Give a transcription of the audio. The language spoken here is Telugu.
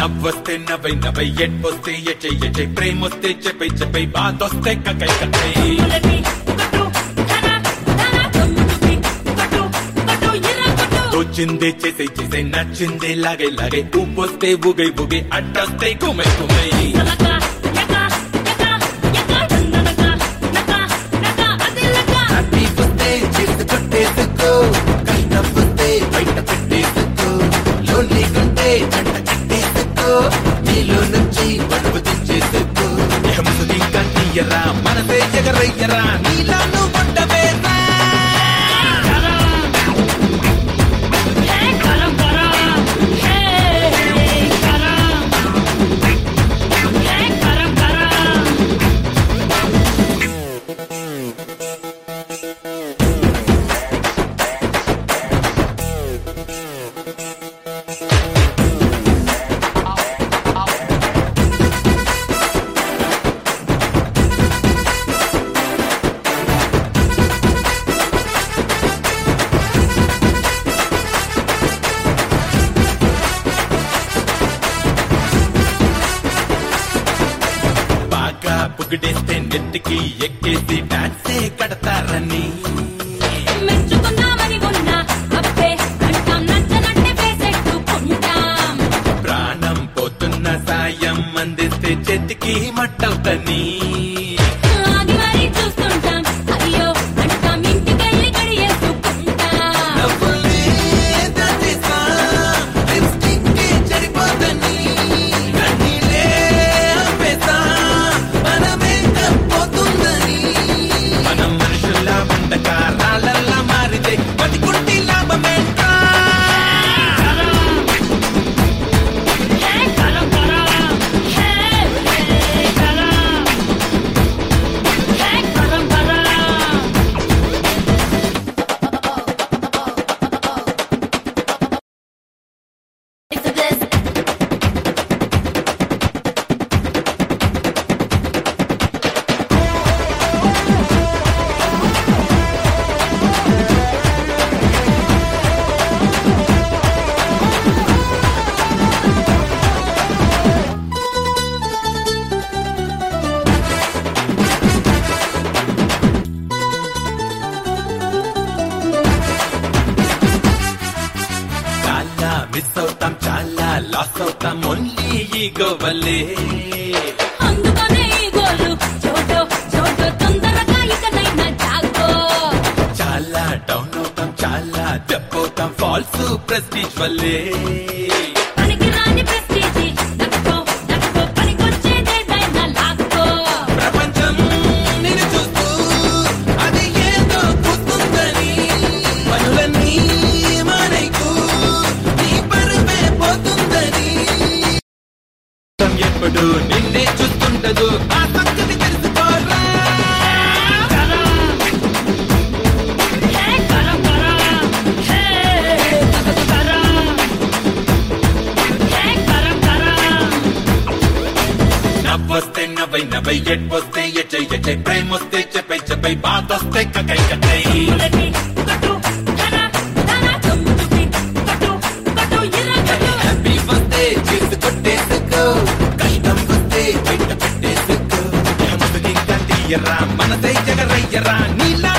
నవ్వొస్తే నవ్వై నవ్వై ఎడ్పొస్తే ఎచ్చై ఎచ్చై ప్రేమొస్తే చెప్పై చెప్పై బాధొస్తే కకై కకై తోచిందే చేసే చేసే నచ్చిందే లాగే లాగే ఊపొస్తే ఊగై ఊగై అడ్డొస్తే కుమై కుమై హ్యాపీ వస్తే చేసి కొట్టేసుకో కష్టం వస్తే బయట పెట్టేసుకో లోన్లీ కంటే జంట కట్టేసుకో నీలో నుంచి పడుపు తెచ్చేసుకో ముసుది కన్నీయరా మనసే ఎగరయ్యరా నీలా నువ్వు ఉండవేరా బాగా పుగిడేస్తే నెత్తికి ఎక్కేసి డాన్సే కడతారని మెచ్చుకున్నామని ఉన్నా అబ్బే అంటాం నచ్చనంటే వేసెట్టుకుంటాం ప్రాణం పోతున్న సాయం అందిస్తే చేతికి మట్టవుతని ఆగి మరీ చూస్తుంటాం అయ్యో అంటాం ఇంటికెళ్ళి గడియేసుకుంటాం మనం మనుషుల్లా ఉండక రాళ్ళల్లా మారితే బతికుంటే లాభమేంట్రా హే కరం కరం హే హే కరం హే కరం కరం It's a bliss. చాలా మిస్ అవుతాం చాలా లాస్ అవుతాం ఓన్లీ ఈగో వల్లే అందుకనే ఈ గోలు చోటో చోటో తొందరగా ఇకనైనా జాగో చాలా డౌన్ అవుతాం చాలా దెబ్బవుతాం ఫాల్స్ ప్రెస్టీజ్ వల్లే పనికి రాని ప్రెస్టీజి దక్కో దక్కో పనికొచ్చేదేదైనా లాక్కో ప్రపంచం నిన్ను చూస్తూ అది ఏదో కూస్తుందని పనులన్నీ మానేకు నీ పరువే పోతుందని ఎప్పుడు నిన్నే చూస్తుంటదు ఆ సంగతి తెలుసుకోరా హే కరం కరం హే కరం హే కరం కరం నవ్వొస్తే నవ్వై నవ్వై ఎడ్వొస్తే ఎచ్చై ఎచ్చై ప్రేమొస్తే చెప్పై చెప్పై బాధొస్తే కకై కకై ములకి కట్టు ధన ధన చుమ్ముకి కట్టు కట్టు ఇలా కట్టు హ్యాపీ వస్తే చేసి కొట్టేసుకో కష్టం వస్తే బయట పెట్టేసుకో ముసుగి తీయరా మనసై జగరయ్యరా నీలా